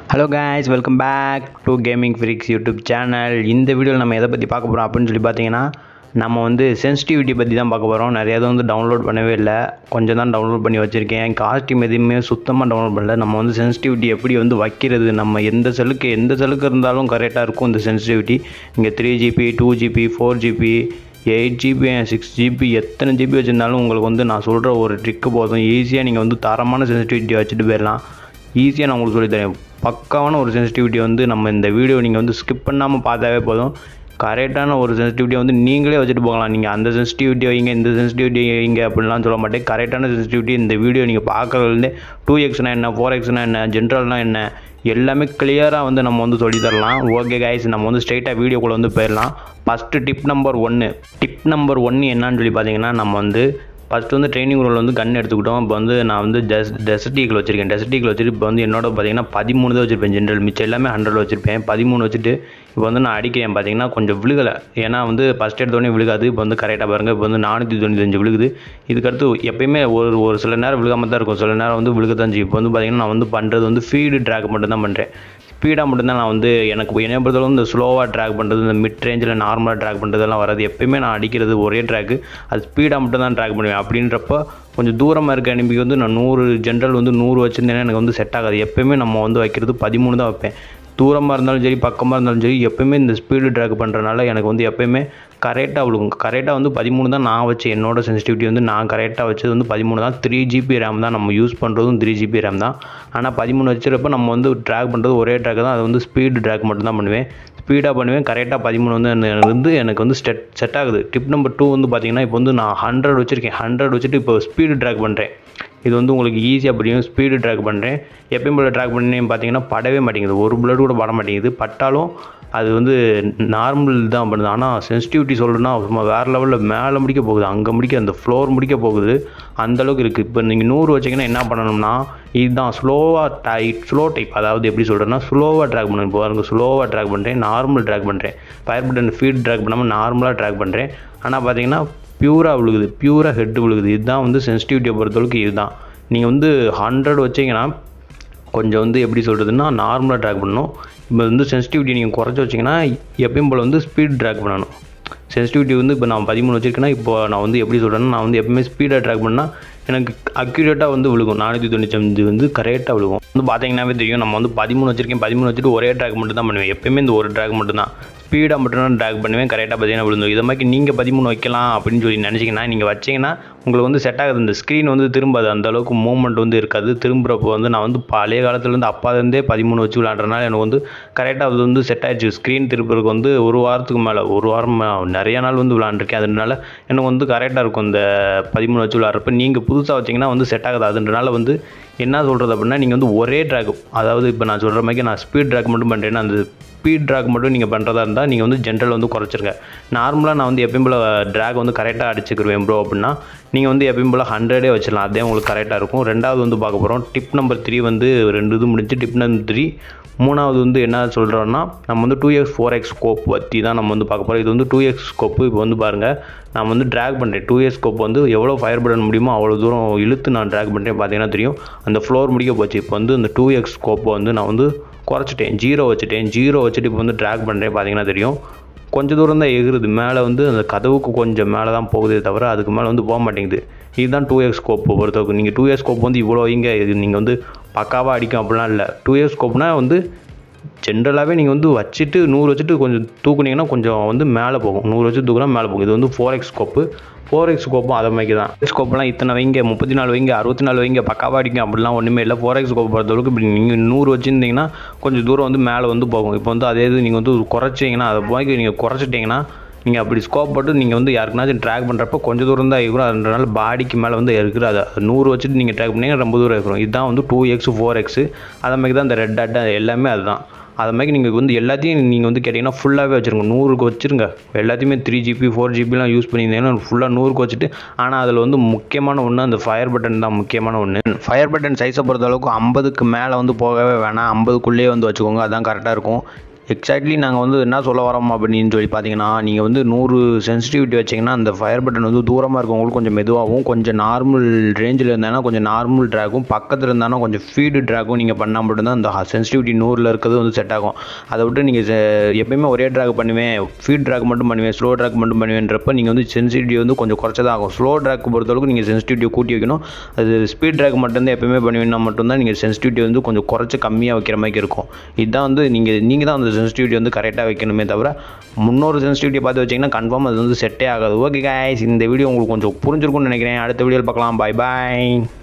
hello guys welcome back to gaming freaks YouTube channel இந்த வீடியோவில் நம்ம எதை பற்றி பார்க்க போகிறோம் அப்படின்னு சொல்லி பார்த்தீங்கன்னா நம்ம வந்து சென்சிட்டிவிட்டி பற்றி தான் பார்க்க போகிறோம் நிறைய இதை வந்து டவுன்லோட் பண்ணவே இல்லை கொஞ்சம் தான் டவுன்லோட் பண்ணி வச்சுருக்கேன் காஸ்டியூம் எதுவுமே சுத்தமாக டவுன்லோட் பண்ணல நம்ம வந்து சென்சிட்டிவிட்டி எப்படி வந்து வைக்கிறது நம்ம எந்த செல்லுக்கு எந்த செல்லுக்கு இருந்தாலும் கரெக்டாக இருக்கும் இந்த சென்சிட்டிவிட்டி இங்கே three GB two GB four GB eight GB six GB எத்தனை ஜிபி வச்சுருந்தாலும் உங்களுக்கு வந்து நான் சொல்கிற ஒரு ட்ரிக்கு போதும் ஈஸியாக நீங்கள் வந்து தரமான சென்சிட்டிவிட்டி வச்சுட்டு போயிடலாம் ஈஸியாக நான் உங்களுக்கு சொல்லித்தரேன் பக்காவான ஒரு சென்சிட்டிவிட்டி வந்து நம்ம இந்த வீடியோ நீங்கள் வந்து ஸ்கிப் பண்ணாமல் பார்த்தாவே போதும் கரெக்டான ஒரு சென்சிட்டிவிட்டியை வந்து நீங்களே வச்சுட்டு போகலாம் நீங்கள் அந்த சென்சிட்டிவிட்டி வைங்க இந்த சென்சிட்டிவிட்டி வைங்க அப்படின்லாம் சொல்ல மாட்டேன் கரெக்டான சென்சிட்டிவிட்டி இந்த வீடியோ நீங்கள் பார்க்குறதுலேருந்தே டூ எக்ஸ்னா என்ன ஃபோர் எக்ஸ்னா என்ன ஜென்ரல்னா என்ன எல்லாமே கிளியராக வந்து நம்ம வந்து சொல்லி தரலாம் ஓகே கைஸ் நம்ம வந்து ஸ்ட்ரைட்டாக வீடியோக்குள்ளே வந்து போயிடலாம் ஃபஸ்ட்டு டிப் நம்பர் ஒன்று டிப் நம்பர் ஒன்று என்னன்னு சொல்லி பார்த்தீங்கன்னா நம்ம வந்து ஃபஸ்ட்டு வந்து ட்ரைனிங் ரோல் வந்து கன் எடுத்துக்கிட்டோம் இப்போ வந்து நான் வந்து டெஸ் டெசர்டிக்கில் வச்சிருக்கேன் டெசர்டிக்கில் வச்சுட்டு இப்போ வந்து என்னோட பார்த்தீங்கன்னா பதிமூணு தான் வச்சிருப்பேன் ஜென்ரல் மிச்சம் எல்லாமே ஹண்ட்ரட் வச்சிருப்பேன் பதிமூணு வச்சுட்டு இப்போ வந்து நான் அடிக்கிறேன் பார்த்தீங்கன்னா கொஞ்சம் விழுகலை ஏன்னா வந்து ஃபஸ்ட் எடுத்தோடனே விழுகாது இப்போ வந்து கரெக்டாக பாருங்கள் இப்போ வந்து நானூற்றி தொண்ணூத்தஞ்சு விழுகுது இதுக்கடுத்து எப்பயுமே ஒரு ஒரு சில நேரம் விழுகாமல் தான் இருக்கும் சில நேரம் வந்து விழுகத்தான் செய்யும் இப்போ வந்து பார்த்தீங்கன்னா நான் வந்து பண்ணுறது வந்து ஃபீடு ட்ராக் மட்டும் தான் பண்ணுறேன் ஸ்பீடாக மட்டும்தான் நான் வந்து எனக்கு என்னை பொறுத்தளவு இந்த ஸ்லோவாக ட்ராக் பண்ணுறது இந்த மிட் ரேஞ்சில் நார்மலாக ட்ராக் பண்ணுறதெல்லாம் வராது எப்பயுமே நான் அடிக்கிறது ஒரே ட்ராக்கு அது ஸ்பீடாக மட்டும் தான் ட்ராக் பண்ணுவேன் அப்படின்றப்ப கொஞ்சம் தூரமாக இருக்க அனுப்பிக்கு வந்து நான் நூறு ஜென்ரல் வந்து நூறு வச்சுருந்தேன்னா எனக்கு வந்து செட் ஆகாது எப்பயுமே நம்ம வந்து வைக்கிறது பதிமூணு தான் வைப்பேன் தூரமாக இருந்தாலும் சரி பக்கமாக இருந்தாலும் சரி எப்பயுமே இந்த ஸ்பீடு ட்ராக் பண்ணுறனால எனக்கு வந்து எப்பயுமே கரெக்டாக விழுகும் கரெக்டாக வந்து பதிமூணு தான் நான் வச்சேன் என்னோட சென்சிட்டிவிட்டி வந்து நான் கரெக்டாக வச்சது வந்து பதிமூணு தான் த்ரீ ஜிபி ரேம் தான் நம்ம யூஸ் பண்ணுறதும் த்ரீ ஜிபி ரேம் தான் ஆனால் பதிமூணு வச்சுருப்ப நம்ம வந்து ட்ராக் பண்ணுறது ஒரே ட்ராக் தான் அது வந்து ஸ்பீடு ட்ராக் மட்டும் தான் பண்ணுவேன் ஸ்பீடாக பண்ணுவேன் கரெக்டாக பதிமூணு வந்து எனக்கு வந்து எனக்கு வந்து செட் செட் ஆகுது டிப் நம்பர் டூ வந்து பார்த்தீங்கன்னா இப்போ வந்து நான் ஹண்ட்ரட் வச்சுருக்கேன் ஹண்ட்ரட் வச்சுட்டு இப்போ ஸ்பீடு ட்ராக் பண்ணுறேன் இது வந்து உங்களுக்கு ஈஸியாக புரியும் ஸ்பீடு ட்ராக் பண்ணுறேன் எப்பயும் போல் ட்ராக் பண்ணேன் பார்த்தீங்கன்னா படவே மாட்டேங்குது ஒரு புல்லட் கூட பட மாட்டேங்குது பட்டாலும் அது வந்து நார்மல் தான் பண்ணுது ஆனால் சென்சிட்டிவிட்டி சொல்லணும்னா சும்மா வேறு லெவலில் மேலே முடிக்க போகுது அங்கே முடிக்க அந்த ஃப்ளோர் முடிக்க போகுது அந்தளவுக்கு இருக்குது இப்போ நீங்கள் நூறு வச்சிங்கன்னா என்ன பண்ணணும்னா இதுதான் ஸ்லோவாக டைட் ஸ்லோ டைப் அதாவது எப்படி சொல்கிறேன்னா ஸ்லோவாக ட்ராக் பண்ணுறேன் இப்போ பாருங்க ஸ்லோவாக ட்ராக் பண்ணுறேன் நார்மல் ட்ராக் பண்ணுறேன் ஃபயர் பட்டன் ஃபீட் ட்ராக் பண்ணாமல் நார்மலாக ட்ராக் பண்ணுறேன் ஆனால் பார்த்தீங்கன்னா பியூராக விழுகுது பியூராக ஹெட்டு விழுகுது இதுதான் வந்து சென்சிட்டிவிட்டியை பொறுத்தளவுக்கு இதுதான் நீங்கள் வந்து ஹண்ட்ரட் வச்சிங்கன்னா கொஞ்சம் வந்து எப்படி சொல்கிறதுன்னா நார்மலாக ட்ராக் பண்ணணும் இப்போ வந்து சென்சிட்டிவிட்டி நீங்கள் குறைச்சி வச்சிங்கன்னா எப்பயும் போல் வந்து ஸ்பீட் ட்ராக் பண்ணணும் சென்சிட்டிவிட்டி வந்து இப்போ நான் பதிமூணு வச்சிருக்கேன்னா இப்போ நான் வந்து எப்படி சொல்கிறேன்னா நான் வந்து எப்பவுமே ஸ்பீடாக ட்ராக் பண்ணால் எனக்கு அக்யூரேட்டாக வந்து விழுகும் நானூற்றி தொண்ணூற்றி வந்து கரெக்டாக விழுகும் வந்து பார்த்தீங்கன்னாவே தெரியும் நம்ம வந்து பதிமூணு வச்சிருக்கேன் பதிமூணு வச்சுட்டு ஒரே ட்ராக் மட்டும் தான் பண்ணுவேன் எப்பயுமே இந்த ஒரு ட்ராக் மட்டும் தான் ஸ்பீடாக மட்டும் தான் ட்ராக் பண்ணுவேன் கரெக்டாக பார்த்தீங்கன்னா விழுந்துடும் இதை மாதிரி நீங்கள் பதிமூணு வைக்கலாம் அப்படின்னு சொல்லி நினச்சிங்கன்னா நீங்கள் வச்சிங்கன்னா உங்களுக்கு வந்து செட் ஆகுது இந்த ஸ்க்ரீன் வந்து திரும்பாது அந்த அளவுக்கு மூவ்மெண்ட் வந்து இருக்காது திரும்புறப்போ வந்து நான் வந்து பழைய காலத்துலேருந்து அப்பாலேருந்தே பதிமூணு வச்சு விளாட்றதுனால எனக்கு வந்து கரெக்டாக அது வந்து செட் ஆயிடுச்சு ஸ்க்ரீன் திருப்புறதுக்கு வந்து ஒரு வாரத்துக்கு மேலே ஒரு வாரம் நிறைய நாள் வந்து விளாண்டுருக்கேன் அதனால எனக்கு வந்து கரெக்டாக இருக்கும் இந்த பதிமூணு வச்சு விளாட்றப்ப நீங்கள் புதுசாக வச்சிங்கன்னா வந்து செட் ஆகுது அதனால வந்து என்ன சொல்கிறது அப்படின்னா நீங்கள் வந்து ஒரே ட்ராக் அதாவது இப்போ நான் சொல்கிற மாதிரி நான் ஸ்பீட் ட்ராக் மட்டும் பண்ணுறேன்னா அந்த ஸ்பீட் ட்ராக் மட்டும் நீங்கள் பண்ணுறதா இருந்தால் நீங்கள் வந்து ஜென்ரல் வந்து குறைச்சிருங்க நார்மலாக நான் வந்து எப்பயும் போல் ட்ராக் வந்து கரெக்டாக அடிச்சுக்கிருவேன் ப்ரோ அப்படின்னா நீங்கள் வந்து எப்பயும் போல் ஹண்ட்ரடே வச்சிடலாம் அதே உங்களுக்கு கரெக்டாக இருக்கும் ரெண்டாவது வந்து பார்க்க போகிறோம் டிப் நம்பர் த்ரீ வந்து ரெண்டு இது முடிஞ்சு டிப் நம்பர் த்ரீ மூணாவது வந்து என்ன சொல்கிறோன்னா நம்ம வந்து two X four X scope பற்றி தான் நம்ம வந்து பார்க்க போகிறோம் இது வந்து டூ எக்ஸ் ஸ்கோப்பு இப்போ வந்து பாருங்கள் நான் வந்து ட்ராக் பண்ணுறேன் டூ எக்ஸ் ஸ்கோப் வந்து எவ்வளோ ஃபயர் பட்டன் முடியுமோ அவ்வளோ தூரம் இழுத்து நான் ட்ராக் பண்ணுறேன் பார்த்தீங்கன்னா தெரியும் அந்த ஃப்ளோர் முடிக்க போச்சு இப்போ வந்து இந்த டூ எக்ஸ் ஸ்கோப்பை வந்து நான் வந்து குறைச்சிட்டேன் ஜீரோ வச்சுட்டேன் ஜீரோ வச்சுட்டு இப்போ வந்து ட்ராக் பண்ணுறேன் பார்த்தீங்கன்னா தெரியும் கொஞ்சம் தூரம் தான் எகுறுது மேலே வந்து அந்த கதவுக்கு கொஞ்சம் மேலே தான் போகுதே தவிர அதுக்கு மேலே வந்து போக மாட்டேங்குது இதுதான் டூ எக்ஸ் ஸ்கோப் பொறுத்தவரைக்கும் நீங்கள் டூ எக்ஸ் ஸ்கோப் வந்து இவ்வளோ வைங்க இது நீங்கள் வந்து பக்காவாக அடிக்கும் அப்படிலாம் இல்லை டூ எக்ஸ் ஸ்கோப்னால் வந்து ஜென்ரலாகவே நீங்கள் வந்து வச்சுட்டு நூறு வச்சுட்டு கொஞ்சம் தூக்குனீங்கன்னா கொஞ்சம் வந்து மேலே போகும் நூறு வச்சு தூக்குனா மேலே போகும் இது வந்து ஃபோர் எக்ஸ் ஸ்கோப்பு ஃபோர் எக்ஸ் ஸ்கோப்பும் அதை மாதிரி தான் ஸ்கோப்லாம் இத்தனை வைங்க முப்பத்தி நாலு வைங்க அறுபத்தி நாலு வைங்க பக்காவாக அடிக்கும் அப்படிலாம் ஒன்றுமே இல்லை ஃபோர் எக்ஸ் ஸ்கோப் பொறுத்தளவுக்கு இப்படி நீங்கள் நூறு வச்சுருந்தீங்கன்னா கொஞ்சம் தூரம் வந்து மேலே வந்து போகும் இப்போ வந்து அதே இது நீங்கள் வந்து குறைச்சிங்கன்னா அதை போய் நீங்கள் குறைச்சிட்டிங்கன்னா நீங்கள் அப்படி ஸ்கோப் போட்டு நீங்கள் வந்து யாருக்குனாச்சும் ட்ராக் பண்ணுறப்ப கொஞ்சம் தூரம் தான் இருக்கிறோம் அதனால பாடிக்கு மேலே வந்து இருக்கிற அதை நூறு வச்சுட்டு நீங்கள் ட்ராக் பண்ணிங்கன்னா ரொம்ப தூரம் இருக்கிறோம் இதுதான் வந்து டூ எக்ஸ் ஃபோர் எக்ஸ் அதை மாதிரி தான் இந்த ரெட் டாட் எல்லாமே அதுதான் அது மாதிரி நீங்கள் வந்து எல்லாத்தையும் நீங்கள் வந்து கேட்டிங்கன்னா ஃபுல்லாகவே வச்சுருங்க நூறுக்கு வச்சுருங்க எல்லாத்தையுமே த்ரீ ஜிபி ஃபோர் ஜிபிலாம் யூஸ் பண்ணியிருந்தீங்கன்னா ஃபுல்லாக நூறுக்கு வச்சுட்டு ஆனால் அதில் வந்து முக்கியமான ஒன்று அந்த ஃபயர் பட்டன் தான் முக்கியமான ஒன்று ஃபயர் பட்டன் சைஸை பொறுத்த அளவுக்கு ஐம்பதுக்கு மேலே வந்து போகவே வேணாம் ஐம்பதுக்குள்ளேயே வந்து வச்சுக்கோங்க அதான் கரெக்டாக இருக்கும் எக்ஸாக்ட்லி நாங்கள் வந்து என்ன சொல்ல வரோம் அப்படின்னு சொல்லி பார்த்தீங்கன்னா நீங்கள் வந்து நூறு சென்சிட்டிவிட்டி வச்சிங்கன்னா அந்த ஃபயர் பட்டன் வந்து தூரமாக இருக்கவங்களுக்கு கொஞ்சம் மெதுவாகவும் கொஞ்சம் நார்மல் ரேஞ்சில் இருந்தாங்கன்னா கொஞ்சம் நார்மல் ட்ராகும் பக்கத்தில் இருந்தாலும் கொஞ்சம் ஃபீடு ட்ராகும் நீங்கள் பண்ணால் மட்டும்தான் அந்த சென்சிட்டிவிட்டி நூறில் இருக்கிறது வந்து செட் ஆகும் அதை விட்டு நீங்கள் எப்பயுமே ஒரே ட்ராக் பண்ணுவேன் ஃபீட் ட்ராக் மட்டும் பண்ணுவேன் ஸ்லோ ட்ராக் மட்டும் பண்ணுவேன்றப்ப நீங்கள் வந்து சென்சிட்டிவிட்டி வந்து கொஞ்சம் குறைச்சதாக ஆகும் ஸ்லோ ட்ராக் பொறுத்தளவுக்கு நீங்கள் சென்சிட்டிவிட்டி கூட்டி வைக்கணும் அது ஸ்பீட் ட்ராக் மட்டும்தான் எப்பயுமே பண்ணுவீங்கன்னா மட்டும்தான் நீங்கள் சென்சிட்டிவிட்டி வந்து கொஞ்சம் குறைச்சி கம்மியாக வைக்கிற மாதிரி இருக்கும் இதுதான் வந்து நீங்கள் நீங்கள் தான் அந்த சென்சிட்டிவிட்டி வந்து கரெக்டாக வைக்கணுமே தவிர முன்னொரு சென்சிட்டிவிட்டியை பார்த்து வச்சிங்கன்னா கன்ஃபார்ம் அது வந்து செட்டே ஆகாது ஓகே guys இந்த வீடியோ உங்களுக்கு கொஞ்சம் புரிஞ்சிருக்கும்னு நினைக்கிறேன் அடுத்த வீடியோவில் பார்க்கலாம் பாய் பாய்